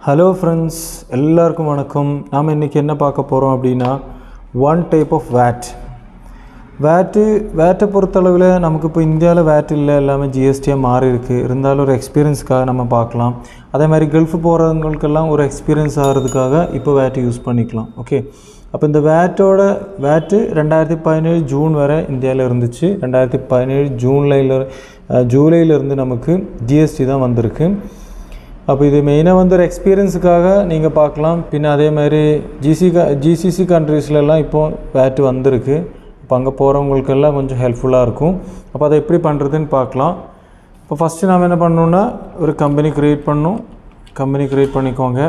hello friends எல்லாருக்கும் வணக்கம் நாம் இன்றைக்கி என்ன பார்க்க போகிறோம் அப்படின்னா ஒன் டைப் ஆஃப் வேட் வேட்டு வேட்டை பொறுத்தளவில் நமக்கு இப்போ இந்தியாவில் வேட் இல்லை எல்லாமே ஜிஎஸ்டியாக மாறி இருக்குது இருந்தாலும் ஒரு எக்ஸ்பீரியன்ஸ்க்காக நம்ம பார்க்கலாம் அதே மாதிரி கல்ஃப் போகிறவங்களுக்கெல்லாம் ஒரு எக்ஸ்பீரியன்ஸ் ஆகிறதுக்காக இப்போ வேட்டு யூஸ் பண்ணிக்கலாம் ஓகே அப்போ இந்த வேட்டோட வேட்டு ரெண்டாயிரத்தி பதினேழு ஜூன் வரை இந்தியாவில் இருந்துச்சு ரெண்டாயிரத்தி பதினேழு ஜூன்லையில் ஜூலையிலேருந்து நமக்கு ஜிஎஸ்டி தான் வந்திருக்கு அப்போ இது மெயினாக வந்து ஒரு எக்ஸ்பீரியன்ஸுக்காக நீங்கள் பார்க்கலாம் பின்ன அதே மாதிரி ஜிசி ஜிசிசி கண்ட்ரீஸ்லலாம் இப்போது வேட்டு வந்திருக்கு இப்போ அங்கே போகிறவங்களுக்கெல்லாம் கொஞ்சம் ஹெல்ப்ஃபுல்லாக இருக்கும் அப்போ அதை எப்படி பண்ணுறதுன்னு பார்க்கலாம் இப்போ ஃபஸ்ட்டு நாம் என்ன பண்ணணுன்னா ஒரு கம்பெனி க்ரியேட் பண்ணணும் கம்பெனி க்ரியேட் பண்ணிக்கோங்க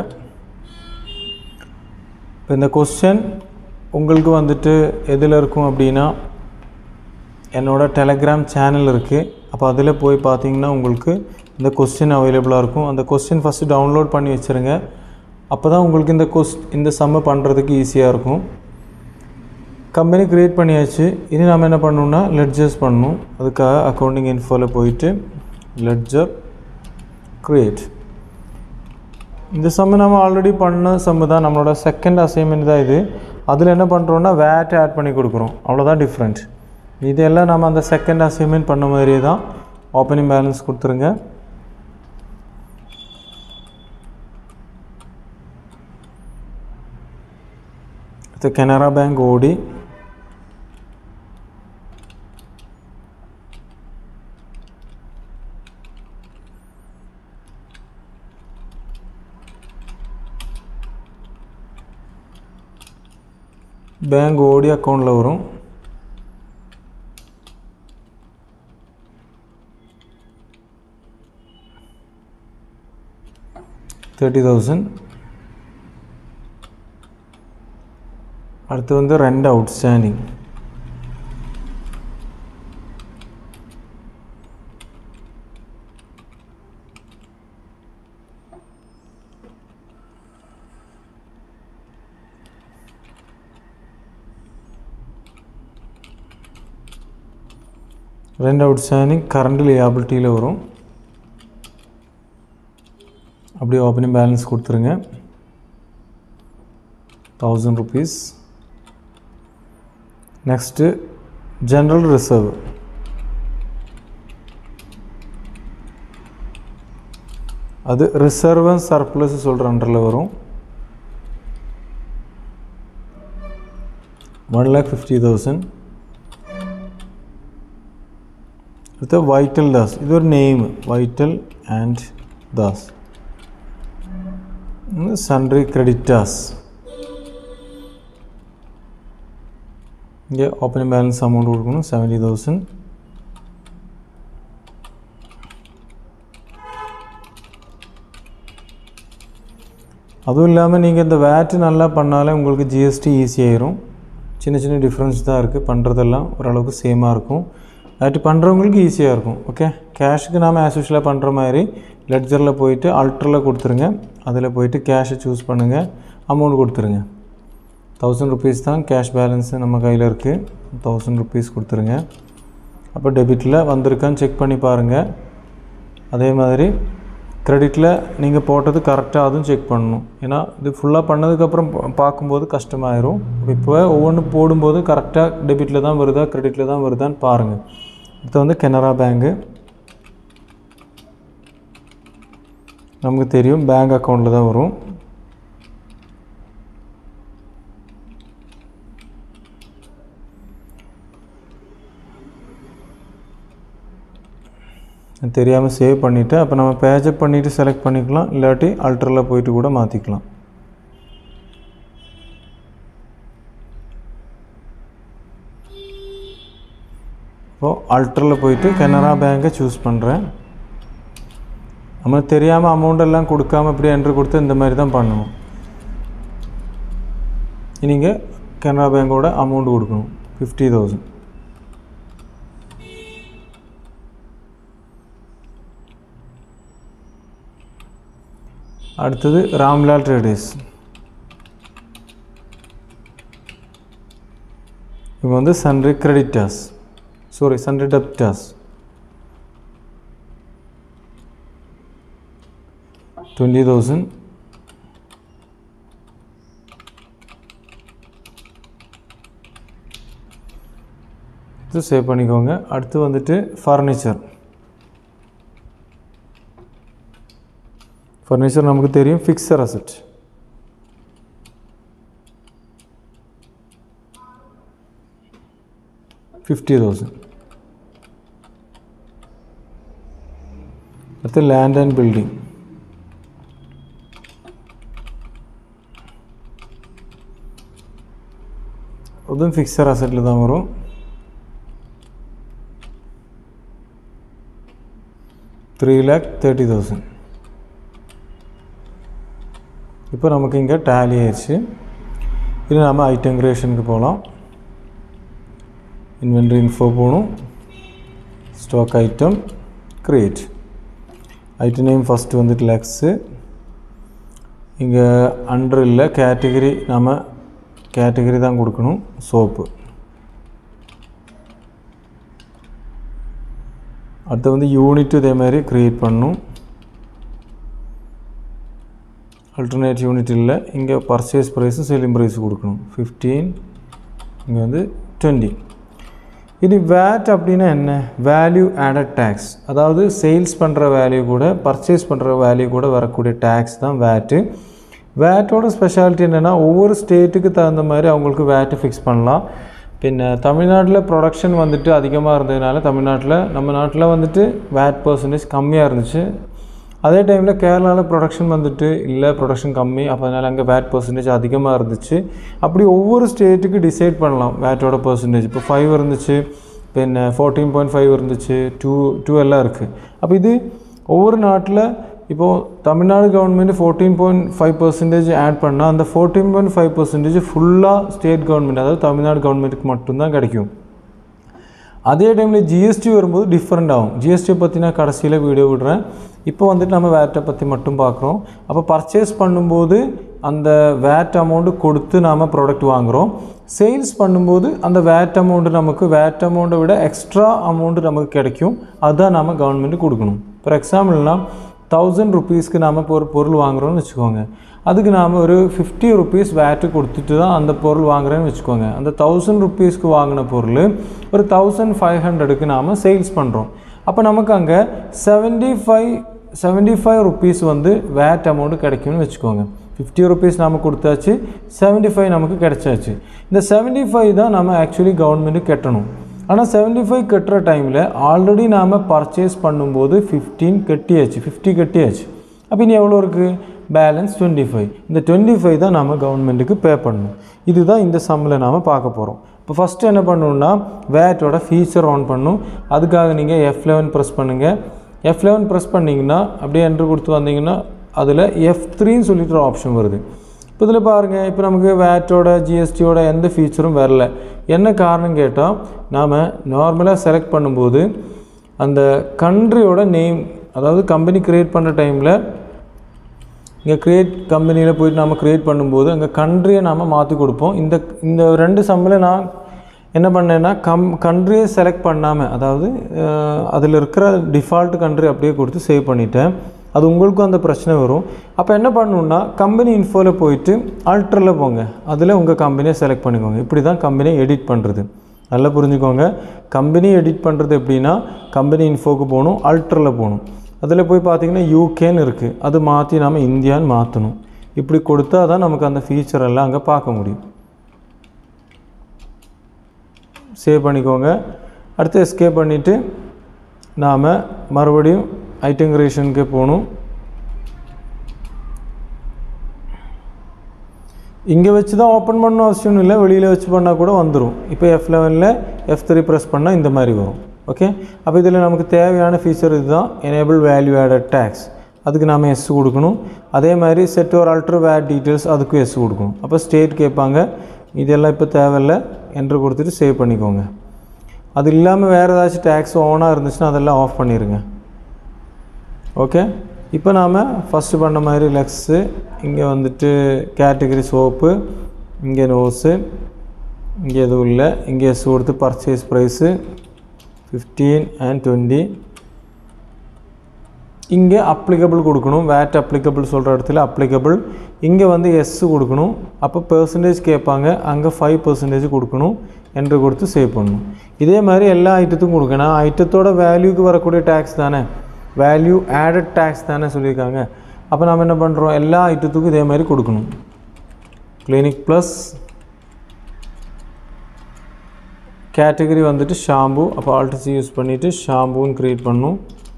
இப்போ இந்த கொஸ்டின் உங்களுக்கு வந்துட்டு எதில் இருக்கும் அப்படின்னா என்னோடய டெலகிராம் சேனல் இருக்குது அப்போ அதில் போய் பார்த்தீங்கன்னா உங்களுக்கு இந்த கொஸ்டின் அவைலபிளாக இருக்கும் அந்த கொஸ்டின் ஃபஸ்ட்டு டவுன்லோட் பண்ணி வச்சுருங்க அப்போ தான் உங்களுக்கு இந்த கொஸ் இந்த சம்மை பண்ணுறதுக்கு ஈஸியாக இருக்கும் கம்பெனி க்ரியேட் பண்ணியாச்சு இனி நம்ம என்ன பண்ணணும்னா லெட்ஜர்ஸ் பண்ணணும் அதுக்காக அக்கௌண்டிங் இன்ஃபோவில் போயிட்டு லெட்ஜர் க்ரியேட் இந்த சம்மு நம்ம ஆல்ரெடி பண்ண சம்மு தான் நம்மளோட செகண்ட் அசைன்மெண்ட் தான் இது அதில் என்ன பண்ணுறோன்னா வேட் ஆட் பண்ணி கொடுக்குறோம் அவ்வளோதான் டிஃப்ரெண்ட் இதெல்லாம் நம்ம அந்த செகண்ட் அசைன்மெண்ட் பண்ண மாதிரியே தான் ஓப்பனிங் பேலன்ஸ் கொடுத்துருங்க இது கனரா பேங்க் ஓடி பேங்க் ஓடி அக்கௌண்ட்டில் வரும் தேர்ட்டி தௌசண்ட் அடுத்து வந்து ரெண்டு அவுட்ஸ்டாண்டிங் ரெண்டு அவுட்ஸ்டாண்டிங் கரண்ட் லியாபிலிட்டியில் வரும் அப்படியே ஓப்பனிங் பேலன்ஸ் கொடுத்துருங்க thousand rupees next general reserve அது ரிசர்வ் அண்ட் சர்ப்ளஸ் சொல்கிற அண்டரில் வரும் ஒன் லேக் ஃபிஃப்டி தௌசண்ட் அடுத்து வைட்டல் தாஸ் இது ஒரு name Vittal and Das sundry creditors இங்கே ஓப்பனிங் பேலன்ஸ் அமௌண்ட் கொடுக்கணும் செவன்ட்டி தௌசண்ட் அதுவும் இல்லாமல் நீங்கள் இந்த வேட்டு நல்லா பண்ணாலே உங்களுக்கு ஜிஎஸ்டி ஈஸியாயிரும் சின்ன சின்ன டிஃப்ரென்ஸ் தான் இருக்குது பண்ணுறதெல்லாம் ஓரளவுக்கு சேமாக இருக்கும் வேட்டு பண்ணுறவங்களுக்கு ஈஸியாக இருக்கும் ஓகே கேஷுக்கு நாம் ஆஸ் யூஷுவலாக பண்ணுற மாதிரி லெட்ஜரில் போயிட்டு அல்ட்ரில் கொடுத்துருங்க அதில் போயிட்டு கேஷை சூஸ் பண்ணுங்கள் அமௌண்ட் கொடுத்துருங்க தௌசண்ட் ருபீஸ் தான் கேஷ் பேலன்ஸு நம்ம கையில் இருக்குது தௌசண்ட் ருபீஸ் கொடுத்துருங்க அப்போ டெபிட்டில் வந்திருக்கான்னு செக் பண்ணி பாருங்கள் அதே மாதிரி க்ரெடிட்டில் நீங்கள் போட்டது கரெக்டாக அதுவும் செக் பண்ணணும் ஏன்னா இது ஃபுல்லாக பண்ணதுக்கப்புறம் பார்க்கும்போது கஷ்டமாயிரும் இப்போ ஒவ்வொன்று போடும்போது கரெக்டாக டெபிட்டில் தான் வருதா க்ரெடிட்டில் தான் வருதான்னு பாருங்கள் இது வந்து கெனரா பேங்கு நமக்கு தெரியும் பேங்க் அக்கௌண்ட்டில் தான் வரும் தெரியாமல் சேவ் பண்ணிவிட்டு அப்போ நம்ம பேஜப் பண்ணிவிட்டு செலக்ட் பண்ணிக்கலாம் இல்லாட்டி அல்ட்ரில் போயிட்டு கூட மாற்றிக்கலாம் இப்போது அல்ட்ரில் போயிட்டு கனரா பேங்கை சூஸ் பண்ணுறேன் நம்ம தெரியாமல் அமௌண்ட் எல்லாம் கொடுக்காம இப்படி என்ட்ரு கொடுத்து இந்த மாதிரி தான் பண்ணணும் நீங்கள் கனரா பேங்கோட அமௌண்ட் கொடுக்கணும் ஃபிஃப்டி தௌசண்ட் அடுத்தது ராம்லால் ட்ரேடர்ஸ் இவங்க வந்து sundry creditors sorry sundry debtors twenty thousand இது சேவ் பண்ணிக்கோங்க அடுத்து வந்துட்டு ஃபர்னிச்சர் ஃபர்னிச்சர் நமக்கு தெரியும் ஃபிக்ஸர் அசட் ஃபிஃப்டி தௌசண்ட் அடுத்து லேண்ட் அண்ட் பில்டிங் அதுவும் ஃபிக்ஸர் அசட்டில் தான் வரும் த்ரீ லேக் தேர்ட்டி தௌசண்ட் இப்போ நமக்கு இங்கே டேலி ஆயிடுச்சு இது நம்ம ஐட்டம் கிரியேஷனுக்கு போகலாம் இன்வென்ட்ரி இன்ஃபோ போகணும் stock item create item name first வந்துட்டு லெக்ஸு இங்கே அண்டர் இல்லை கேட்டகரி நம்ம கேட்டகரி தான் கொடுக்கணும் சோப்பு அடுத்து வந்து யூனிட் இதே மாதிரி க்ரியேட் பண்ணணும் அல்டர்னேட் யூனிட் இல்லை இங்கே பர்ச்சேஸ் ப்ரைஸும் செல்லிங் ப்ரைஸ் கொடுக்கணும் ஃபிஃப்டீன் இங்கே வந்து டுவெண்ட்டி இது வேட் அப்படின்னா என்ன வேல்யூ ஆடட் டேக்ஸ் அதாவது சேல்ஸ் பண்ணுற வேல்யூ கூட பர்ச்சேஸ் பண்ணுற வேல்யூ கூட வரக்கூடிய டேக்ஸ் தான் வேட்டு வேட்டோட ஸ்பெஷாலிட்டி என்னென்னா ஒவ்வொரு ஸ்டேட்டுக்கு தகுந்த மாதிரி அவங்களுக்கு வேட்டு ஃபிக்ஸ் பண்ணலாம் பின்ன தமிழ்நாட்டில் ப்ரொடக்ஷன் வந்துட்டு அதிகமாக இருந்ததுனால தமிழ்நாட்டில் நம்ம நாட்டில் வந்துட்டு வேட் பர்சன்டேஜ் கம்மியாக இருந்துச்சு அதே டைமில் கேரளாவில் ப்ரொடக்ஷன் வந்துட்டு இல்லை ப்ரொடக்ஷன் கம்மி அப்போ அதனால் அங்கே வேட் பர்சன்டேஜ் அதிகமாக இருந்துச்சு அப்படி ஒவ்வொரு ஸ்டேட்டுக்கு டிசைட் பண்ணலாம் வேட்டோட பர்சன்டேஜ் இப்போ ஃபைவ் இருந்துச்சு பின்ன ஃபோர்டீன் பாயிண்ட் ஃபைவ் இருந்துச்சு டூ டூ எல்லாம் இருக்குது அப்போ இது ஒவ்வொரு நாட்டில் இப்போது Tamil Nadu government fourteen point five percentage add பண்ணால் அந்த ஃபோர்டீன் பாயிண்ட் ஃபைவ் பர்சன்டேஜ் ஃபுல்லாக ஸ்டேட் கவர்மெண்ட் அதாவது தமிழ்நாடு கவர்மெண்ட்டுக்கு மட்டும்தான் கிடைக்கும் அதே டைமில் ஜிஎஸ்டி வரும்போது டிஃப்ரெண்ட் ஆகும் ஜிஎஸ்டியை பற்றி நான் கடைசியில் வீடியோ விடுறேன் இப்போ வந்துட்டு நம்ம வேட்டை பற்றி மட்டும் பார்க்குறோம் அப்போ பர்ச்சேஸ் பண்ணும்போது அந்த வேட் அமௌண்ட்டு கொடுத்து நாம் ப்ராடக்ட் வாங்குகிறோம் சேல்ஸ் பண்ணும்போது அந்த வேட் அமௌண்ட்டு நமக்கு வேட் அமௌண்ட்டை விட எக்ஸ்ட்ரா அமௌண்ட்டு நமக்கு கிடைக்கும் அதுதான் நம்ம கவர்மெண்ட்டு கொடுக்கணும் ஃபார் எக்ஸாம்பிள்னால் தௌசண்ட் ருபீஸ்க்கு நாம் இப்போ ஒரு பொருள் வாங்குகிறோம்னு வச்சுக்கோங்க அதுக்கு நாம் ஒரு ஃபிஃப்டி ருபீஸ் வேட்டு கொடுத்துட்டு தான் அந்த பொருள் வாங்குறேன்னு வச்சுக்கோங்க அந்த தௌசண்ட் ருபீஸ்க்கு வாங்கின பொருள் ஒரு தௌசண்ட் ஃபைவ் ஹண்ட்ரடுக்கு நாம் சேல்ஸ் பண்ணுறோம் அப்போ நமக்கு அங்கே seventy five seventy five rupees வந்து வேட் அமௌண்ட்டு கிடைக்கும்னு வச்சுக்கோங்க ஃபிஃப்டி ருபீஸ் நம்ம கொடுத்தாச்சு செவன்டி ஃபைவ் நமக்கு கிடைச்சாச்சு இந்த செவன்டி ஃபைவ் தான் நம்ம ஆக்சுவலி கவர்மெண்ட்டுக்கு கட்டணும் ஆனால் செவன்டி ஃபைவ் கட்டுற டைமில் ஆல்ரெடி நாம் பர்ச்சேஸ் பண்ணும்போது ஃபிஃப்டீன் கட்டியாச்சு ஃபிஃப்டி கட்டியாச்சு அப்போ இனி எவ்வளோ இருக்குது பேலன்ஸ் டுவெண்ட்டி ஃபைவ் இந்த டுவெண்ட்டி ஃபைவ் தான் நம்ம கவர்மெண்ட்டுக்கு பே பண்ணணும் இதுதான் இந்த சம்மில் நாம் பார்க்க போகிறோம் இப்போ ஃபஸ்ட்டு என்ன பண்ணணும்னா வேட்டோட ஃபீச்சர் ஆன் பண்ணும் அதுக்காக நீங்கள் எஃப் லெவன் ப்ரெஸ் பண்ணுங்கள் எஃப் லெவன் ப்ரெஸ் பண்ணிங்கன்னா அப்படியே என்ட்ரு கொடுத்து வந்தீங்கன்னா அதில் எஃப் த்ரீன்னு சொல்லிட்டு ஒரு ஆப்ஷன் வருது இப்போ இதில் பாருங்கள் இப்போ நமக்கு வேட்டோட ஜிஎஸ்டியோட எந்த ஃபீச்சரும் வரல என்ன காரணம் கேட்டால் நாம் நார்மலாக செலக்ட் பண்ணும்போது அந்த கண்ட்ரியோட நேம் அதாவது கம்பெனி க்ரியேட் பண்ணுற டைமில் இங்கே க்ரியேட் கம்பெனியில் போயிட்டு நம்ம க்ரியேட் பண்ணும்போது அங்கே கண்ட்ரியை நாம் மாற்றி கொடுப்போம் இந்த இந்த ரெண்டு சம்மில் நான் என்ன பண்ணேன்னா கம் கண்ட்ரியை செலக்ட் பண்ணாமல் அதாவது அதில் இருக்கிற டிஃபால்ட் கண்ட்ரி அப்படியே கொடுத்து சேவ் பண்ணிட்டேன் அது உங்களுக்கும் அந்த பிரச்சனை வரும் அப்போ என்ன பண்ணணுன்னா கம்பெனி இன்ஃபோவில் போயிட்டு ஆல்ட்ரில் போங்க அதில் உங்கள் கம்பெனியை செலக்ட் பண்ணிக்கோங்க இப்படி தான் கம்பெனியை எடிட் பண்ணுறது நல்லா புரிஞ்சுக்கோங்க கம்பெனி எடிட் பண்ணுறது எப்படின்னா கம்பெனி இன்ஃபோக்கு போகணும் ஆல்ட்ரில் போகணும் அதில் போய் பார்த்தீங்கன்னா யூகேன்னு இருக்குது அது மாற்றி நாம் இந்தியான்னு மாற்றணும் இப்படி கொடுத்தா தான் நமக்கு அந்த ஃபீச்சர் எல்லாம் அங்கே பார்க்க முடியும் சேவ் பண்ணிக்கோங்க அடுத்து எஸ்கேப் பண்ணிவிட்டு நாம் மறுபடியும் ஐட்டம் கிரியேஷனுக்கே போகணும் இங்கே வச்சு தான் ஓப்பன் பண்ணணும் அவசியம் இல்லை வெளியில் வச்சு பண்ணால் கூட வந்துடும் இப்போ எஃப் லெவனில் எஃப் த்ரீ ப்ரெஸ் பண்ணால் இந்த மாதிரி வரும் ஓகே அப்போ இதில் நமக்கு தேவையான ஃபீச்சர் இதுதான் எனேபிள் வேல்யூ ஆடட் டேக்ஸ் அதுக்கு நாம் எஸ் கொடுக்கணும் அதே மாதிரி செட் ஒரு அல்ட்ரு வேட் டீட்டெயில்ஸ் அதுக்கும் எஸ் கொடுக்கணும் அப்போ ஸ்டேட் கேட்பாங்க இதெல்லாம் இப்போ தேவையில்லை என்ட்ரு கொடுத்துட்டு சேவ் பண்ணிக்கோங்க அது இல்லாமல் வேறு ஏதாச்சும் டேக்ஸ் ஓனாக இருந்துச்சுன்னா அதெல்லாம் ஆஃப் பண்ணிடுங்க ஓகே இப்போ நாம் ஃபஸ்ட்டு பண்ண மாதிரி லெக்ஸு இங்கே வந்துட்டு கேட்டகரி சோப்பு இங்கே நோஸு இங்கே எதுவும் இல்லை இங்கே எஸ் கொடுத்து purchase price fifteen and twenty இங்கே அப்ளிகபிள் கொடுக்கணும் வேட் அப்ளிகபிள் சொல்கிற இடத்துல அப்ளிகபிள் இங்கே வந்து எஸ் கொடுக்கணும் அப்போ பெர்சன்டேஜ் கேட்பாங்க அங்கே ஃபைவ் பர்சன்டேஜ் கொடுக்கணும் என்று கொடுத்து சேவ் பண்ணணும் இதே மாதிரி எல்லா ஐட்டத்துக்கும் கொடுக்கணும் ஐட்டத்தோட வேல்யூக்கு வரக்கூடிய டேக்ஸ் தானே வேல்யூ ஆடட் டேக்ஸ் தானே சொல்லியிருக்காங்க அப்போ நம்ம என்ன பண்ணுறோம் எல்லா ஐட்டத்துக்கும் இதே மாதிரி கொடுக்கணும் கிளினிக் ப்ளஸ் கேட்டகரி வந்துட்டு ஷாம்பு அப்போ ஆல்ட்ரிசி யூஸ் பண்ணிவிட்டு ஷாம்புன்னு க்ரியேட் பண்ணணும்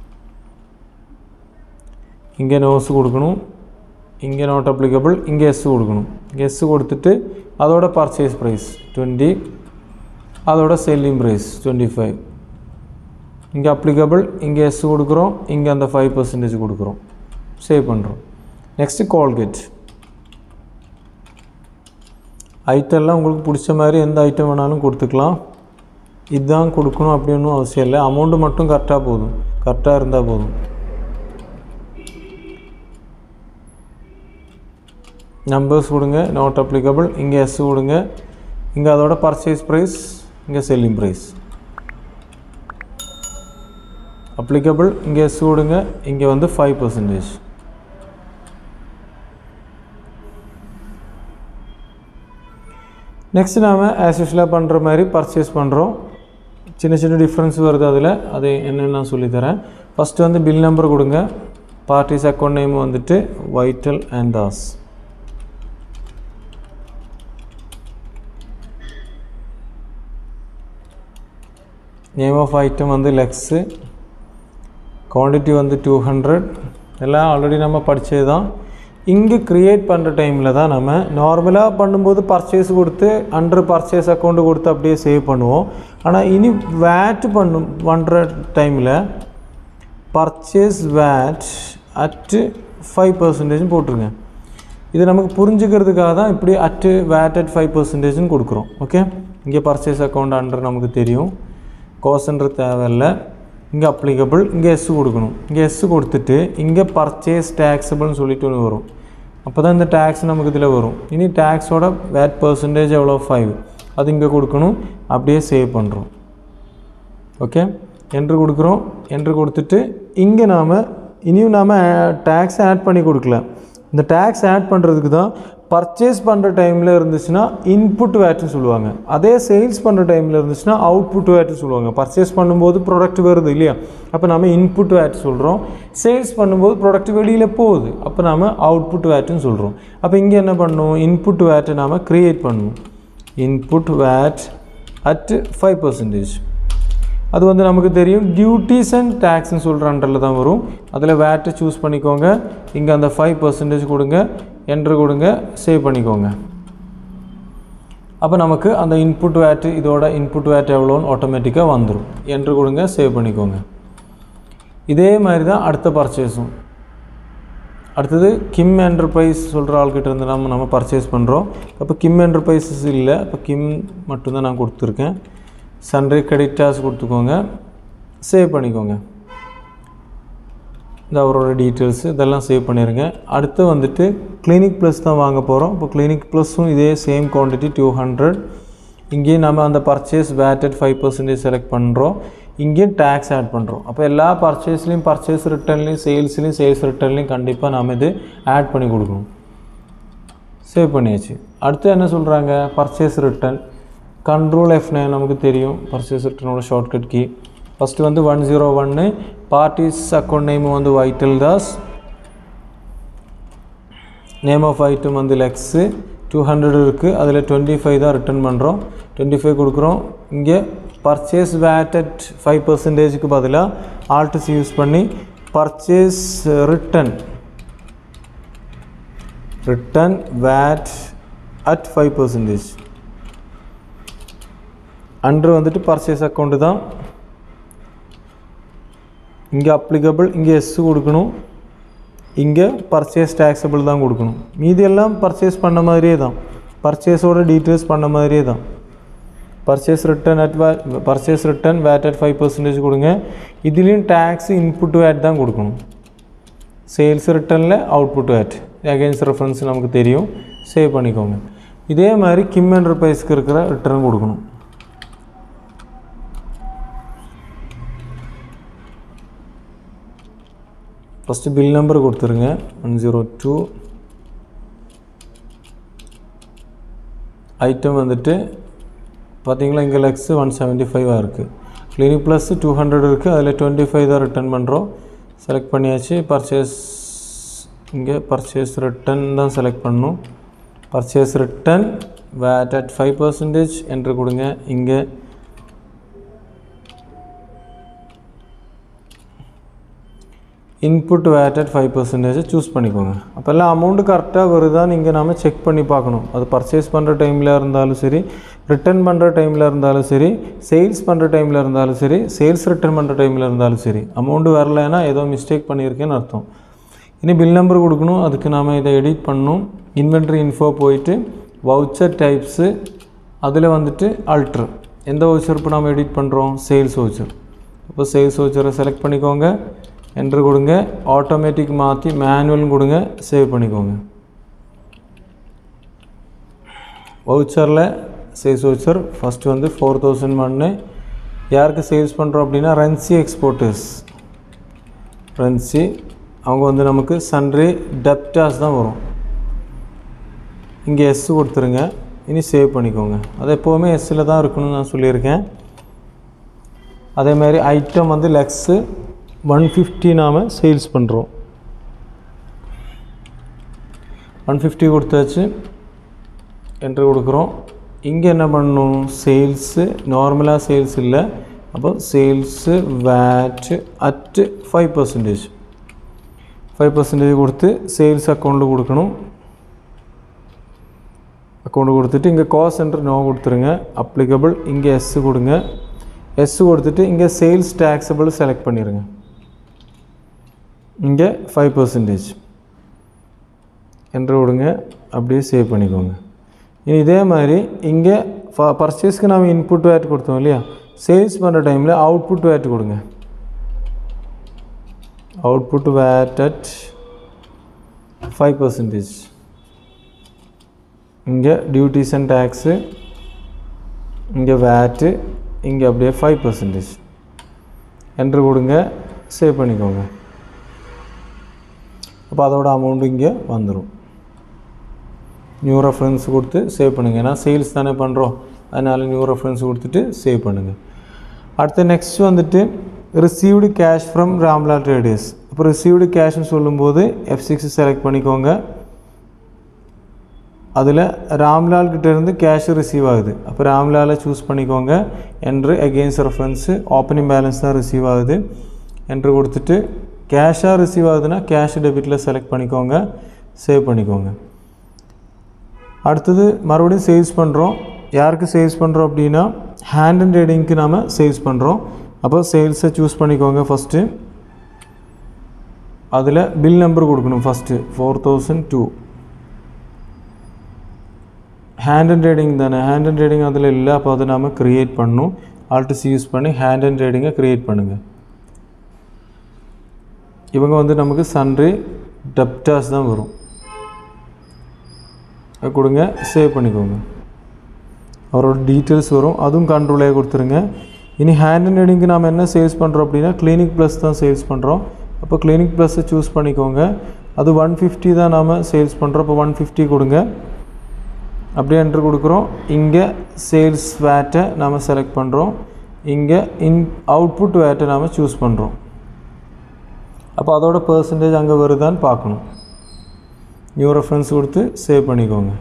இங்கே நோஸ் கொடுக்கணும் இங்கே நாட் அப்ளிகபிள் இங்கே எஸ் கொடுக்கணும் இங்கே எஸ் கொடுத்துட்டு அதோட பர்ச்சேஸ் ப்ரைஸ் டுவெண்ட்டி அதோட செல்லிங் ப்ரைஸ் டுவெண்ட்டி ஃபைவ் இங்கே அப்ளிகபிள் இங்கே எஸ் கொடுக்குறோம் இங்கே அந்த ஃபைவ் பர்சன்டேஜ் கொடுக்குறோம் சேவ் பண்ணுறோம் நெக்ஸ்ட்டு கோல்கேட் ஐட்டம்லாம் உங்களுக்கு பிடிச்ச மாதிரி எந்த ஐட்டம் வேணாலும் கொடுத்துக்கலாம் இதுதான் கொடுக்கணும் அப்படின்னு அவசியம் இல்லை அமௌண்ட்டு மட்டும் கரெக்டாக போதும் கரெக்டாக இருந்தால் போதும் நம்பர்ஸ் கொடுங்க நாட் அப்ளிகபிள் இங்கே எஸ் கொடுங்க இங்கே அதோட பர்ச்சேஸ் ப்ரைஸ் இங்கே செல்லிங் ப்ரைஸ் அப்ளிகபிள் இங்கே எஸ் கொடுங்க இங்கே வந்து ஃபைவ் பர்சன்டேஜ் நெக்ஸ்ட் நாம் ஆஸ் யூஸ்வலாக பண்ணுற மாதிரி பர்ச்சேஸ் பண்ணுறோம் சின்ன சின்ன டிஃப்ரென்ஸ் வருது அதில் அது என்னென்னு நான் சொல்லித்தரேன் ஃபஸ்ட்டு வந்து பில் நம்பர் கொடுங்க பார்ட்டிஸ் அக்கௌண்ட் நேம் வந்துட்டு Vittal and Das name of item வந்து லெக்ஸு குவான்டிட்டி வந்து டூ ஹண்ட்ரட் எல்லாம் ஆல்ரெடி நம்ம படித்தது தான் இங்கே க்ரியேட் பண்ணுற டைமில் தான் நம்ம நார்மலாக பண்ணும்போது பர்ச்சேஸ் கொடுத்து அண்டர் பர்ச்சேஸ் அக்கௌண்ட்டு கொடுத்து அப்படியே சேவ் பண்ணுவோம் ஆனால் இனி வேட் பண்ணும் பண்ணுற டைமில் பர்ச்சேஸ் வேட் அட்டு ஃபைவ் பர்சன்டேஜ்னு போட்டுருங்க இது நமக்கு புரிஞ்சுக்கிறதுக்காக தான் இப்படி அட்டு வேட் அட் ஃபைவ் பர்சன்டேஜ்னு கொடுக்குறோம் ஓகே இங்கே பர்ச்சேஸ் அக்கௌண்ட் அண்டர் நமக்கு தெரியும் கோசன்ற தேவையில்லை இங்கே அப்ளிகபிள் இங்கே எஸ் கொடுக்கணும் இங்கே எஸ் கொடுத்துட்டு இங்கே பர்ச்சேஸ் டேக்ஸபிள்னு சொல்லிட்டு ஒன்று வரும் அப்போ தான் இந்த டேக்ஸ் நமக்கு இதில் வரும் இனி டேக்ஸோட வேட் பர்சன்டேஜ் எவ்வளோ ஃபைவ் அது இங்கே கொடுக்கணும் அப்படியே சேவ் பண்ணுறோம் ஓகே என்ட்ரு கொடுக்குறோம் என்ட்ரு கொடுத்துட்டு இங்கே நாம் இனியும் நாம் டேக்ஸ் ஆட் பண்ணி கொடுக்கல இந்த டேக்ஸ் ஆட் பண்ணுறதுக்கு தான் பர்ச்சேஸ் பண்ணுற டைமில் இருந்துச்சுன்னா இன்புட் வேட்னு சொல்லுவாங்க அதே சேல்ஸ் பண்ணுற டைமில் இருந்துச்சுன்னா அவுட்புட் வேட்னு சொல்லுவாங்க பர்ச்சேஸ் பண்ணும்போது ப்ராடக்ட் வருது இல்லையா அப்போ நம்ம இன்புட் வேட் சொல்கிறோம் சேல்ஸ் பண்ணும்போது ப்ராடக்ட் வெளியில் போகுது அப்போ நாம் அவுட்புட் வேட்னு சொல்கிறோம் அப்போ இங்கே என்ன பண்ணணும் இன்புட் வேட்டை நாம் க்ரியேட் பண்ணணும் input VAT at five percentage அது வந்து நமக்கு தெரியும் டியூட்டிஸ் அண்ட் டேக்ஸ்னு சொல்கிற அண்டரில் தான் வரும் அதில் வேட்டை சூஸ் பண்ணிக்கோங்க இங்கே அந்த ஃபைவ் பர்சன்டேஜ் கொடுங்க என்ட்ரு கொடுங்க சேவ் பண்ணிக்கோங்க அப்போ நமக்கு அந்த இன்புட் வேட்டு இதோட இன்புட் வேட் எவ்வளோன்னு ஆட்டோமேட்டிக்காக வந்துடும் என்ட்ரு கொடுங்க சேவ் பண்ணிக்கோங்க இதே மாதிரி தான் அடுத்த பர்ச்சேஸும் அடுத்தது கிம் என்டர்பிரைஸ் சொல்கிற ஆள்கிட்ட இருந்து நம்ம நம்ம பர்ச்சேஸ் பண்ணுறோம் அப்போ கிம் என்டர்பிரைசஸ் இல்லை அப்போ கிம் மட்டும்தான் நான் கொடுத்துருக்கேன் சன்ட்ரி கிரெடிட்டாஸ் கொடுத்துக்கோங்க சேவ் பண்ணிக்கோங்க இந்த அவரோட டீட்டெயில்ஸு இதெல்லாம் சேவ் பண்ணிடுங்க அடுத்து வந்துட்டு கிளினிக் ப்ளஸ் தான் வாங்க போகிறோம் இப்போ கிளினிக் ப்ளஸும் இதே சேம் குவான்டிட்டி டூ ஹண்ட்ரட் இங்கேயும் நம்ம அந்த purchase VAT at five percentage select பண்ணுறோம் இங்கேயும் டேக்ஸ் ஆட் பண்ணுறோம் அப்போ எல்லா பர்ச்சேஸ்லேயும் பர்ச்சேஸ் ரிட்டர்ன்லேயும் சேல்ஸ்லேயும் சேல்ஸ் ரிட்டர்ன்லேயும் கண்டிப்பாக நாம் இது ஆட் பண்ணி கொடுக்கணும் சேவ் பண்ணியாச்சு அடுத்து என்ன சொல்கிறாங்க பர்ச்சேஸ் ரிட்டர்ன் கண்ட்ரோல் எஃப் நமக்கு தெரியும் பர்ச்சேஸ் ரிட்டர்னோட ஷார்ட்கட் கீ ஃபஸ்ட்டு வந்து ஒன் ஜீரோ ஒன்று பார்ட்டிஸ் அக்கௌண்ட் நேம் வந்து Vittal Das name of item வந்து லெக்ஸு டூ ஹண்ட்ரட் இருக்குது அதில் டுவெண்ட்டி ஃபைவ் தான் ரிட்டர்ன் பண்ணுறோம் டுவெண்ட்டி ஃபைவ் கொடுக்குறோம் இங்கே பர்ச்சேஸ் வேட் அட் ஃபைவ் பர்சன்டேஜுக்கு பதிலாக ஆல்ட்ஸ் யூஸ் பண்ணி purchase return return VAT at five percentage அன்று வந்துட்டு பர்ச்சேஸ் அக்கௌண்ட்டு தான் இங்கே அப்ளிகபிள் இங்கே எஸ் கொடுக்கணும் இங்கே பர்ச்சேஸ் டேக்ஸபிள் தான் கொடுக்கணும் மீதி எல்லாம் பர்ச்சேஸ் பண்ண மாதிரியே தான் பர்ச்சேஸோட டீட்டெயில்ஸ் பண்ண மாதிரியே தான் purchase return at way purchase return VAT at five percentage கொடுங்க இதுலேயும் டேக்ஸ் இன்புட் வேட் தான் கொடுக்கணும் சேல்ஸ் ரிட்டர்னில் அவுட்புட் வேட் அகைன்ஸ் ரெஃபரன்ஸ் நமக்கு தெரியும் சேவ் பண்ணிக்கோங்க இதே மாதிரி கிம் என்டர்பிரைஸ்க்கு இருக்கிற ரிட்டர்ன் கொடுக்கணும் ஃபஸ்ட்டு பில் நம்பர் கொடுத்துருங்க ஒன் ஜீரோ டூ ஐட்டம் வந்துட்டு பார்த்தீங்களா இங்கே லெக்ஸு ஒன் செவன்ட்டி ஃபைவாக இருக்குது கிளினிக் ப்ளஸ் டூ ஹண்ட்ரட் இருக்குது அதில் டுவெண்ட்டி ஃபைவ் தான் ரிட்டர்ன் பண்ணுறோம் செலக்ட் பண்ணியாச்சு பர்ச்சேஸ் இங்கே பர்ச்சேஸ் ரிட்டன் தான் செலக்ட் பண்ணணும் purchase return VAT at five percentage என்று கொடுங்க இங்கே input VAT at five percentage choose பண்ணிக்கோங்க அப்போ எல்லாம் அமௌண்ட்டு கரெக்டாக வருதான்னு இங்கே நம்ம செக் பண்ணி பார்க்கணும் அது பர்ச்சேஸ் பண்ணுற டைமில் இருந்தாலும் சரி ரிட்டர்ன் பண்ணுற டைமில் இருந்தாலும் சரி சேல்ஸ் பண்ணுற டைமில் இருந்தாலும் சரி சேல்ஸ் ரிட்டர்ன் பண்ணுற டைமில் இருந்தாலும் சரி அமௌண்ட்டு வரலைன்னா ஏதோ மிஸ்டேக் பண்ணியிருக்கேன்னு அர்த்தம் இனி பில் நம்பர் கொடுக்கணும் அதுக்கு நாம் இதை எடிட் பண்ணணும் இன்வென்ட்ரி இன்ஃபோ போயிட்டு வவுச்சர் டைப்ஸு அதில் வந்துட்டு அல்ட்ரு எந்த வவுச்சர் இப்போ நாம் எடிட் பண்ணுறோம் சேல்ஸ் வவுச்சர் அப்போ சேல்ஸ் வவுச்சரை செலக்ட் பண்ணிக்கோங்க என்ட்ரு கொடுங்க ஆட்டோமேட்டிக் மாற்றி மேனுவலும் கொடுங்க சேவ் பண்ணிக்கோங்க வவுச்சரில் சேல்ஸ் வவுச்சர் ஃபஸ்ட்டு வந்து ஃபோர் தௌசண்ட் ஒன்று யாருக்கு சேல்ஸ் பண்ணுறோம் அப்படின்னா ரன்சி எக்ஸ்போர்ட்டர்ஸ் ரன்சி அவங்க வந்து நமக்கு சன்ரே டெப்டாஸ் தான் வரும் இங்கே எஸ் கொடுத்துருங்க இனி சேவ் பண்ணிக்கோங்க அது எப்போவுமே எஸ்ஸில் தான் இருக்கணும்னு நான் சொல்லியிருக்கேன் அதே மாதிரி ஐட்டம் வந்து லெக்ஸு ஒன் ஃபிஃப்டி நாம் சேல்ஸ் பண்ணுறோம் ஒன் ஃபிஃப்டி கொடுத்தாச்சு என்ட்ரு கொடுக்குறோம் இங்கே என்ன பண்ணணும் சேல்ஸு நார்மலாக சேல்ஸ் இல்லை அப்போ sales VAT at five percentage five percentage கொடுத்து சேல்ஸ் அக்கௌண்ட்டில் கொடுக்கணும் அக்கௌண்ட் கொடுத்துட்டு இங்கே காஸ்ட் சென்டர் நோ கொடுத்துருங்க அப்ளிகபிள் இங்கே எஸ் கொடுங்க எஸ் கொடுத்துட்டு இங்கே சேல்ஸ் டேக்ஸபிள் செலக்ட் பண்ணிடுங்க இங்கே ஃபைவ் பர்சன்டேஜ் என்று விடுங்க அப்படியே சேவ் பண்ணிக்கோங்க இனி இதே மாதிரி இங்கே பர்ச்சேஸ்க்கு நாம் இன்புட் வேட் கொடுத்தோம் இல்லையா சேல்ஸ் பண்ணுற டைமில் அவுட்புட் வேட் கொடுங்க output VAT at five percentage இங்கே டியூட்டிஸ் அண்ட் டேக்ஸு இங்கே வேட்டு இங்கே அப்படியே ஃபைவ் பர்சன்டேஜ் என்ட்ரு கொடுங்க சேவ் பண்ணிக்கோங்க அப்போ அதோட அமௌண்ட் இங்கே வந்துடும் நியூ ரெஃபரன்ஸ் கொடுத்து சேவ் பண்ணுங்கள் ஏன்னா சேல்ஸ் தானே பண்ணுறோம் அதனால் நியூ ரெஃபரன்ஸ் கொடுத்துட்டு சேவ் பண்ணுங்கள் அடுத்து நெக்ஸ்ட் வந்துட்டு received cash from Ramlal traders இப்போ ரிசீவ்டு கேஷ்னு சொல்லும்போது எஃப் சிக்ஸ் செலக்ட் பண்ணிக்கோங்க அதில் ராம்லால் கிட்டேருந்து கேஷ் ரிசீவ் ஆகுது அப்போ ராம்லாலை சூஸ் பண்ணிக்கோங்க என்று அகெயின்ஸ்ட் ரெஃபரன்ஸு ஓப்பனிங் பேலன்ஸ் தான் ரிசீவ் ஆகுது என்று கொடுத்துட்டு கேஷாக ரிசீவ் ஆகுதுன்னா கேஷ் டெபிட்டில் செலக்ட் பண்ணிக்கோங்க சேவ் பண்ணிக்கோங்க அடுத்தது மறுபடியும் சேல்ஸ் பண்ணுறோம் யாருக்கு சேல்ஸ் பண்ணுறோம் அப்படின்னா ஹேண்ட் அண்ட் ரைடிங்க்கு நாம் சேல்ஸ் பண்ணுறோம் அப்போ சேல்ஸை சூஸ் பண்ணிக்கோங்க ஃபஸ்ட்டு அதில் பில் நம்பர் கொடுக்கணும் first four thousand two hand and writing தானே ஹேண்ட் அண்ட் ரைடிங் அதில் இல்லை அப்போ அதை நாம் க்ரியேட் பண்ணணும் ஆல்டிஸ் யூஸ் பண்ணி ஹேண்ட் அண்ட் ரைடிங்கை க்ரியேட் பண்ணுங்கள் இவங்க வந்து நமக்கு சன்ரே டெப்டாஸ் தான் வரும் அது கொடுங்க சேவ் பண்ணிக்கோங்க அவரோட டீட்டெயில்ஸ் வரும் அதுவும் கண்ட்ரோலே கொடுத்துருங்க இனி ஹேண்ட் அண்ட் ரைடிங்க்கு நாம் என்ன சேல்ஸ் பண்ணுறோம் அப்படின்னா கிளினிக் ப்ளஸ் தான் சேல்ஸ் பண்ணுறோம் அப்போ கிளினிக் ப்ளஸ்ஸை சூஸ் பண்ணிக்கோங்க அது ஒன் ஃபிஃப்டி தான் நாம் சேல்ஸ் பண்ணுறோம் அப்போ ஒன் ஃபிஃப்டி கொடுங்க அப்படியே என்ட்ரு கொடுக்குறோம் இங்கே சேல்ஸ் வேட்டை நாம் செலக்ட் பண்ணுறோம் இங்கே இன் அவுட்புட் வேட்டை நாம் சூஸ் பண்ணுறோம் அப்போ அதோட பர்சன்டேஜ் அங்கே வருதான்னு பார்க்கணும் நியூ ரெஃபரன்ஸ் கொடுத்து சேவ் பண்ணிக்கோங்க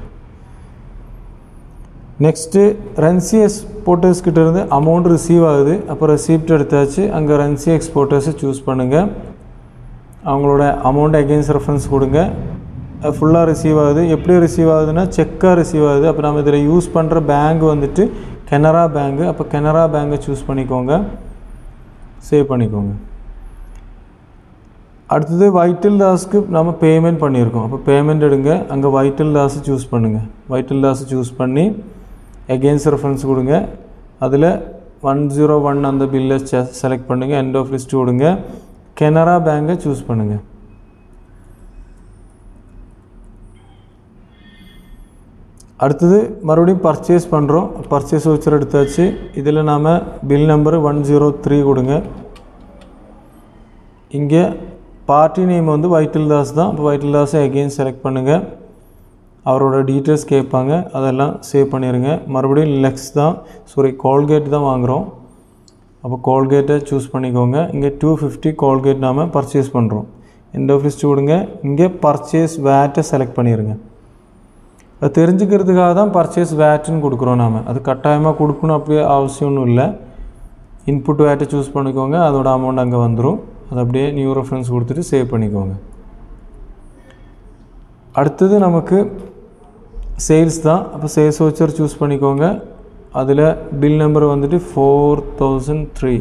நெக்ஸ்ட்டு ரன்சி எக்ஸ்போர்ட்டர்ஸ் கிட்ட இருந்து அமௌண்ட் ரிசீவ் ஆகுது அப்போ ரெசிப்ட் எடுத்தாச்சு அங்கே ரன்சி எக்ஸ்போர்ட்டர்ஸை சூஸ் பண்ணுங்கள் அவங்களோட அமௌண்ட் அகெயின்ஸ்ட் ரெஃபரன்ஸ் கொடுங்க ஃபுல்லாக ரிசீவ் ஆகுது எப்படி ரிசீவ் ஆகுதுன்னா செக்காக ரிசீவ் ஆகுது அப்போ நம்ம இதில் யூஸ் பண்ணுற பேங்க் வந்துட்டு கெனரா பேங்கு அப்போ கெனரா பேங்கை சூஸ் பண்ணிக்கோங்க சேவ் பண்ணிக்கோங்க அடுத்தது வைட்டல் தாஸ்க்கு நம்ம பேமெண்ட் பண்ணியிருக்கோம் அப்போ பேமெண்ட் எடுங்க அங்கே வைட்டல் தாஸை சூஸ் பண்ணுங்கள் வைட்டல் தாஸை சூஸ் பண்ணி எகெயின்ஸ்ட் ரெஃபரன்ஸ் கொடுங்க அதில் ஒன் ஜீரோ ஒன் அந்த பில்லை செலக்ட் பண்ணுங்கள் எண்ட் ஆஃப் லிஸ்ட் கொடுங்க கெனரா பேங்கை சூஸ் பண்ணுங்கள் அடுத்தது மறுபடியும் பர்ச்சேஸ் பண்ணுறோம் பர்ச்சேஸ் வச்சர் எடுத்தாச்சு இதில் நாம் bill number one zero three கொடுங்க இங்கே பார்ட்டி நேம் வந்து வைட்டில் தாஸ் தான் இப்போ வைட்டில் தாஸை அகெயின் செலக்ட் பண்ணுங்கள் அவரோட டீட்டெயில்ஸ் கேட்பாங்க அதெல்லாம் சேவ் பண்ணிடுங்க மறுபடியும் லெக்ஸ் தான் சாரி கோல்கேட் தான் வாங்குகிறோம் அப்போ கோல்கேட்டை சூஸ் பண்ணிக்கோங்க இங்கே டூ ஃபிஃப்டி கோல்கேட் நாம் பர்ச்சேஸ் பண்ணுறோம் எண்ட் ஆஃப் லிஸ்ட் கொடுங்க இங்கே பர்ச்சேஸ் வேட்டை செலக்ட் பண்ணிடுங்க அது தெரிஞ்சுக்கிறதுக்காக தான் பர்ச்சேஸ் வேட்டுன்னு கொடுக்குறோம் நாம் அது கட்டாயமாக கொடுக்கணும் அப்படி அவசியம் ஒன்றும் இல்லை இன்புட் வேட்டை சூஸ் பண்ணிக்கோங்க அதோட அமௌண்ட் அங்கே வந்துடும் அது அப்படியே நியூ ரெஃபரன்ஸ் கொடுத்துட்டு சேவ் பண்ணிக்கோங்க அடுத்தது நமக்கு சேல்ஸ் தான் அப்போ சேல்ஸ் வச்சர் சூஸ் பண்ணிக்கோங்க அதில் பில் நம்பர் வந்துட்டு four thousand three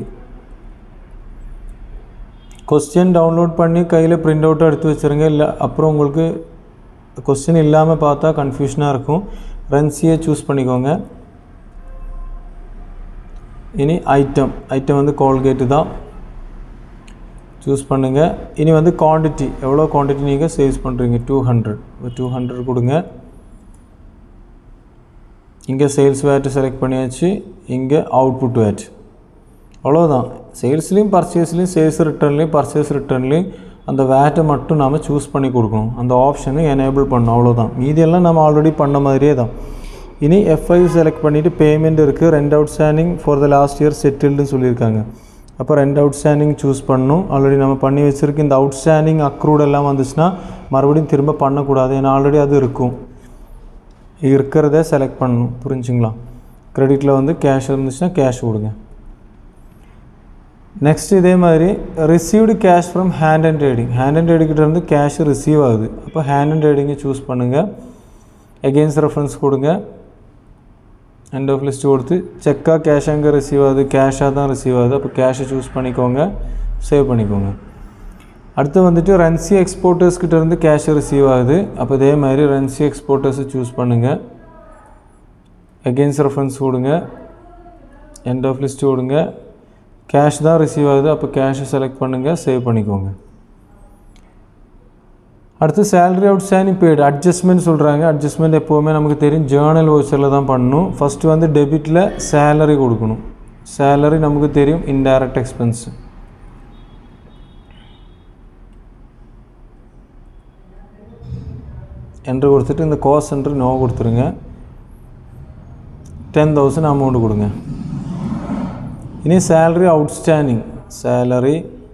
question download பண்ணி கையில் பிரிண்ட் அவுட்டும் எடுத்து வச்சுருங்க இல்லை அப்புறம் உங்களுக்கு கொஸ்டின் இல்லாமல் பார்த்தா கன்ஃபியூஷனாக இருக்கும் ரன்சியை சூஸ் பண்ணிக்கோங்க இனி ஐட்டம் ஐட்டம் வந்து கோல்கேட்டு தான் சூஸ் பண்ணுங்கள் இனி வந்து குவான்டிட்டி எவ்வளோ குவான்டிட்டி நீங்கள் சேல்ஸ் பண்ணுறீங்க டூ ஹண்ட்ரட் டூ ஹண்ட்ரட் கொடுங்க இங்கே சேல்ஸ் வேட்டு செலக்ட் பண்ணியாச்சு இங்கே அவுட்புட் வேட் அவ்வளோதான் சேல்ஸ்லேயும் பர்ச்சேஸ்லேயும் சேல்ஸ் ரிட்டர்ன்லேயும் பர்ச்சேஸ் ரிட்டர்ன்லேயும் அந்த வேட்டை மட்டும் நாம் சூஸ் பண்ணி கொடுக்கணும் அந்த ஆப்ஷனை எனேபிள் பண்ணணும் அவ்வளோதான் மீதியெல்லாம் நம்ம ஆல்ரெடி பண்ண மாதிரியே தான் இனி எஃப்ஐ செலக்ட் பண்ணிவிட்டு பேமெண்ட் இருக்குது rent outstanding for the last year செட்டில்டுன்னு சொல்லியிருக்காங்க அப்போ ரெண்டு அவுட் ஸ்டாண்டிங் சூஸ் பண்ணணும் ஆல்ரெடி நம்ம பண்ணி வச்சுருக்கு இந்த அவுட் ஸ்டாண்டிங் அக்ரூட் எல்லாம் வந்துச்சுன்னா மறுபடியும் திரும்ப பண்ணக்கூடாது ஏன்னா ஆல்ரெடி அது இருக்கும் இருக்கிறத செலக்ட் பண்ணணும் புரிஞ்சுங்களா கிரெடிட்டில் வந்து கேஷ் இருந்துச்சுன்னா கேஷ் கொடுங்க நெக்ஸ்ட் இதே மாதிரி received cash from hand and trading hand and ட்ரேடிங்கிட்ட இருந்து கேஷ் ரிசீவ் ஆகுது அப்போ ஹேண்ட் அண்ட் ட்ரேடிங்கை சூஸ் பண்ணுங்கள் எகெயின்ஸ்ட் ரெஃபரன்ஸ் கொடுங்க எண்ட் ஆஃப் லிஸ்ட் கொடுத்து செக்காக கேஷ் எங்கே ரிசீவ் ஆகுது கேஷாக தான் ரிசீவ் ஆகுது அப்போ கேஷை சூஸ் பண்ணிக்கோங்க சேவ் பண்ணிக்கோங்க அடுத்து வந்துட்டு ரன்சி எக்ஸ்போர்ட்டர்ஸ் கிட்ட இருந்து கேஷ் ரிசீவ் ஆகுது அப்போ இதே மாதிரி ரன்சி எக்ஸ்போர்ட்டர்ஸை சூஸ் பண்ணுங்கள் எகெயின்ஸ்ட் ரெஃபரன்ஸ் கொடுங்க எண்ட் ஆஃப் லிஸ்ட் கொடுங்க கேஷ் தான் ரிசீவ் ஆகுது அப்போ கேஷை செலக்ட் பண்ணுங்கள் சேவ் பண்ணிக்கோங்க அடுத்து salary outstanding paid adjustment சொல்கிறாங்க அட்ஜஸ்ட்மெண்ட் எப்போவுமே நமக்கு தெரியும் ஜேர்னல் வவுச்சரில் தான் பண்ணணும் ஃபஸ்ட்டு வந்து டெபிட்டில் சேலரி கொடுக்கணும் சேலரி நமக்கு தெரியும் இன்டைரக்ட் எக்ஸ்பென்ஸ் என்று கொடுத்துட்டு இந்த கோஸ் என்று நோ கொடுத்துருங்க டென் தௌசண்ட் அமௌண்ட் கொடுங்க இனி சேலரி அவுட்ஸ்டாண்டிங் சேலரி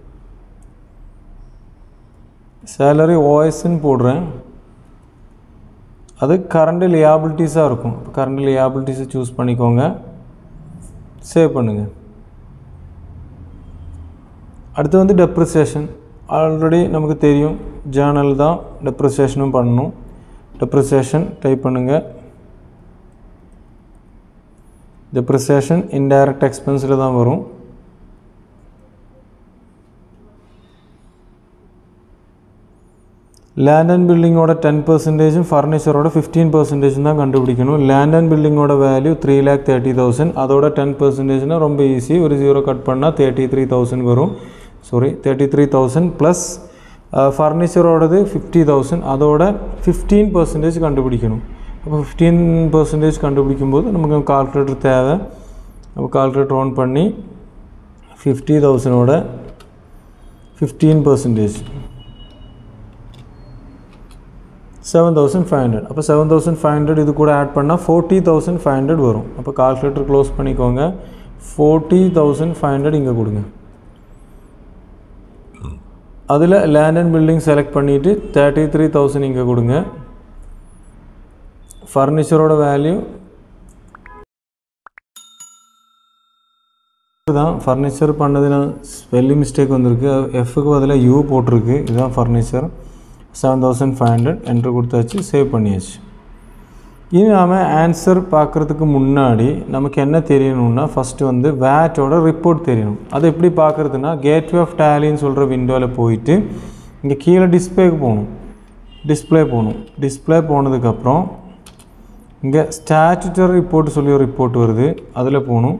சேலரி ஓஎஸ்ன்னு போடுறேன் அது கரண்ட் லியாபிலிட்டிஸாக இருக்கும் கரண்ட் லியாபிலிட்டிஸை சூஸ் பண்ணிக்கோங்க சேவ் பண்ணுங்கள் அடுத்து வந்து டெப்ரிசியேஷன் ஆல்ரெடி நமக்கு தெரியும் ஜேர்னல் தான் டெப்ரிசியேஷனும் பண்ணணும் டெப்ரிசியேஷன் டைப் பண்ணுங்கள் டெப்ரிசியேஷன் இன்டைரக்ட் எக்ஸ்பென்ஸில் தான் வரும் லேண்ட் அண்ட் பில்டிங்கோட டென் பர்சன்டேஜும் ஃபர்னிச்சரோட ஃபிஃப்டீன் பர்சன்டேஜும் தான் கண்டுபிடிக்கணும் லேண்ட் அண்ட் பில்டிங்கோட value three lakh thirty thousand அதோட டென் பர்சன்டேஜ்னால் ரொம்ப ஈஸி ஒரு ஜீரோ கட் பண்ணால் தேர்ட்டி த்ரீ தௌசண்ட் வரும் sorry thirty three thousand plus ஃபர்னிச்சரோடது ஃபிஃப்டி தௌசண்ட் அதோட ஃபிஃப்டீன் பர்சன்டேஜ் கண்டுபிடிக்கணும் அப்போ ஃபிஃப்டீன் பர்சன்டேஜ் கண்டுபிடிக்கும் போது நமக்கு கால்குலேட்டர் தேவை அப்போ கால்குலேட்டர் ஆன் பண்ணி ஃபிஃப்டி தௌசண்டோட fifteen percentage seven thousand five hundred அப்போ செவன் தௌசண்ட் ஃபைவ் ஹண்ட்ரட் இது கூட ஆட் பண்ணால் ஃபோர்ட்டி தௌசண்ட் ஃபைவ் ஹண்ட்ரட் வரும் அப்போ கால்குலேட்டர் க்ளோஸ் பண்ணிக்கோங்க ஃபோர்ட்டி தௌசண்ட் ஃபைவ் ஹண்ட்ரட் இங்கே கொடுங்க அதில் லேண்ட் அண்ட் பில்டிங் செலக்ட் பண்ணிவிட்டு தேர்ட்டி த்ரீ தௌசண்ட் இங்கே கொடுங்க ஃபர்னிச்சரோட வேல்யூ தான் ஃபர்னிச்சர் பண்ணதுல ஸ்பெல்லிங் மிஸ்டேக் வந்திருக்கு எஃப்க்கு பதிலாக யூ போட்டிருக்கு இதுதான் furniture seven thousand five hundred entry கொடுத்தாச்சு சேவ் பண்ணியாச்சு இனி நாம் ஆன்சர் பார்க்குறதுக்கு முன்னாடி நமக்கு என்ன தெரியணும்னா ஃபஸ்ட்டு வந்து வேட்டோட ரிப்போர்ட் தெரியணும் அது எப்படி பார்க்குறதுனா கேட்வே ஆஃப் டேலின்னு சொல்கிற விண்டோவில் போயிட்டு இங்கே கீழே டிஸ்பிளேக்கு போகணும் டிஸ்பிளே போகணும் டிஸ்பிளே போனதுக்கப்புறம் இங்கே ஸ்டாச்சுட்டரி ரிப்போர்ட் சொல்லி ஒரு ரிப்போர்ட் வருது அதில் போகணும்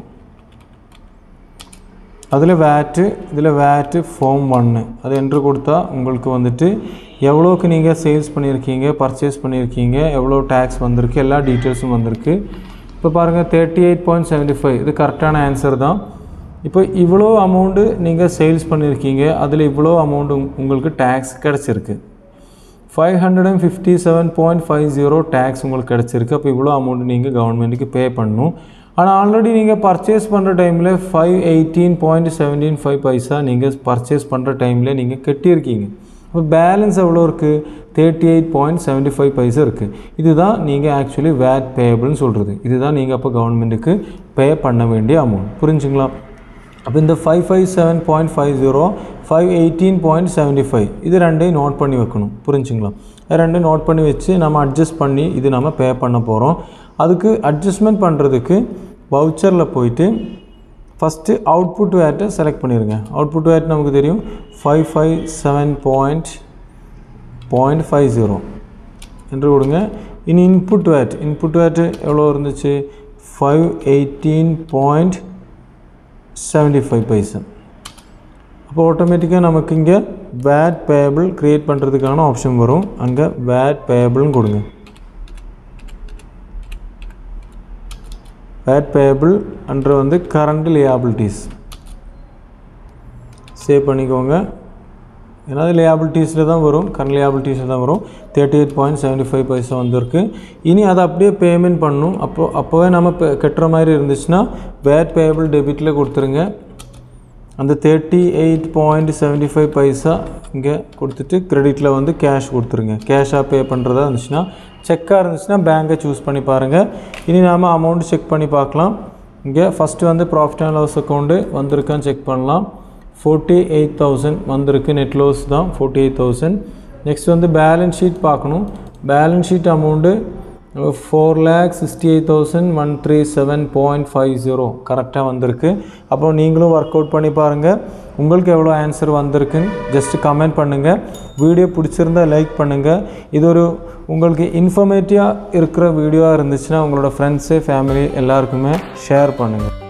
அதில் வேட்டு இதில் வேட்டு ஃபார்ம் ஒன்று அது என்று கொடுத்தா உங்களுக்கு வந்துட்டு எவ்வளோக்கு நீங்கள் சேல்ஸ் பண்ணியிருக்கீங்க பர்ச்சேஸ் பண்ணியிருக்கீங்க எவ்வளோ டேக்ஸ் வந்திருக்கு எல்லா டீட்டெயில்ஸும் வந்திருக்கு இப்போ பாருங்கள் thirty eight point seventy five இது கரெக்டான ஆன்சர் தான் இப்போ இவ்வளோ அமௌண்ட்டு நீங்கள் சேல்ஸ் பண்ணியிருக்கீங்க அதில் இவ்வளோ அமௌண்ட் உங்களுக்கு டேக்ஸ் கிடச்சிருக்கு five hundred and fifty seven point five zero tax உங்களுக்கு கிடச்சிருக்கு அப்போ இவ்வளோ அமௌண்ட் நீங்கள் கவர்மெண்ட்டுக்கு பே பண்ணணும் ஆனால் ஆல்ரெடி நீங்கள் பர்ச்சேஸ் பண்ணுற டைமில் five eighteen point seventeen five paisa நீங்கள் பர்ச்சேஸ் பண்ணுற டைமில் நீங்கள் கட்டியிருக்கீங்க அப்போ பேலன்ஸ் எவ்வளோ இருக்குது thirty eight point seventy five paisa இருக்குது இதுதான் நீங்கள் ஆக்சுவலி வேட் பேபிள்னு சொல்கிறது இதுதான் நீங்கள் அப்போ கவர்மெண்ட்டுக்கு பே பண்ண வேண்டிய அமௌண்ட் புரிஞ்சுங்களா அப்போ இந்த five five seven point five zero five eighteen point seventy five இது ரெண்டையும் நோட் பண்ணி வைக்கணும் புரிஞ்சுங்களா இது ரெண்டையும் நோட் பண்ணி வச்சு நம்ம அட்ஜஸ்ட் பண்ணி இது நம்ம பே பண்ண போகிறோம் அதுக்கு அட்ஜஸ்ட்மெண்ட் பண்ணுறதுக்கு வவுச்சரில் போயிட்டு ஃபஸ்ட்டு அவுட்புட் வேட்டை செலக்ட் பண்ணிடுங்க அவுட்புட் வேட் நமக்கு தெரியும் five five seven point point five zero என்று கொடுங்க இனி இன்புட் வேட் இன்புட் வேட் எவ்வளோ இருந்துச்சு five eighteen point seventy five paisa அப்போ ஆட்டோமேட்டிக்காக நமக்கு இங்கே வேட் பேபிள் க்ரியேட் பண்ணுறதுக்கான ஆப்ஷன் வரும் அங்கே வேட் பேபிள்னு கொடுங்க வேட் பேபிள் அன்று வந்து கரண்ட் லியாபிலிட்டிஸ் சேவ் பண்ணிக்கோங்க ஏன்னா அது லியாபிலிட்டிஸில் தான் வரும் கரண்ட் லியாபிலிட்டிஸில் தான் வரும் thirty eight point seventy five paisa வந்திருக்கு இனி அதை அப்படியே பேமெண்ட் பண்ணணும் அப்போ அப்போவே நம்ம இப்போ கட்டுற மாதிரி இருந்துச்சுன்னா வேட் பேபிள் டெபிட்டில் கொடுத்துருங்க அந்த thirty eight point seventy five paisa இங்கே கொடுத்துட்டு கிரெடிட்டில் வந்து கேஷ் கொடுத்துருங்க கேஷாக பே பண்ணுறதா இருந்துச்சுன்னா செக்காக இருந்துச்சுன்னா பேங்கை சூஸ் பண்ணி பாருங்கள் இனி நாம் அமௌண்ட் செக் பண்ணி பார்க்கலாம் இங்கே ஃபஸ்ட்டு வந்து ப்ராஃபிட் அண்ட் லாஸ் அக்கௌண்ட்டு வந்திருக்கான்னு செக் பண்ணலாம் ஃபோர்ட்டி எயிட் தௌசண்ட் வந்திருக்கு நெட் லோஸ் தான் ஃபோர்ட்டி எயிட் தௌசண்ட் நெக்ஸ்ட் வந்து பேலன்ஸ் ஷீட் பார்க்கணும் balance sheet amount four lakh sixty eight thousand one three seven point five zero கரெக்டாக வந்திருக்கு அப்போ நீங்களும் ஒர்க் அவுட் பண்ணி பாருங்கள் உங்களுக்கு எவ்வளோ ஆன்சர் வந்திருக்குன்னு ஜஸ்ட்டு கமெண்ட் பண்ணுங்கள் வீடியோ பிடிச்சிருந்தா லைக் பண்ணுங்கள் இது ஒரு உங்களுக்கு இன்ஃபர்மேட்டிவாக இருக்கிற வீடியோவாக இருந்துச்சுன்னா உங்களோட ஃப்ரெண்ட்ஸு ஃபேமிலி எல்லாருக்குமே ஷேர் பண்ணுங்கள்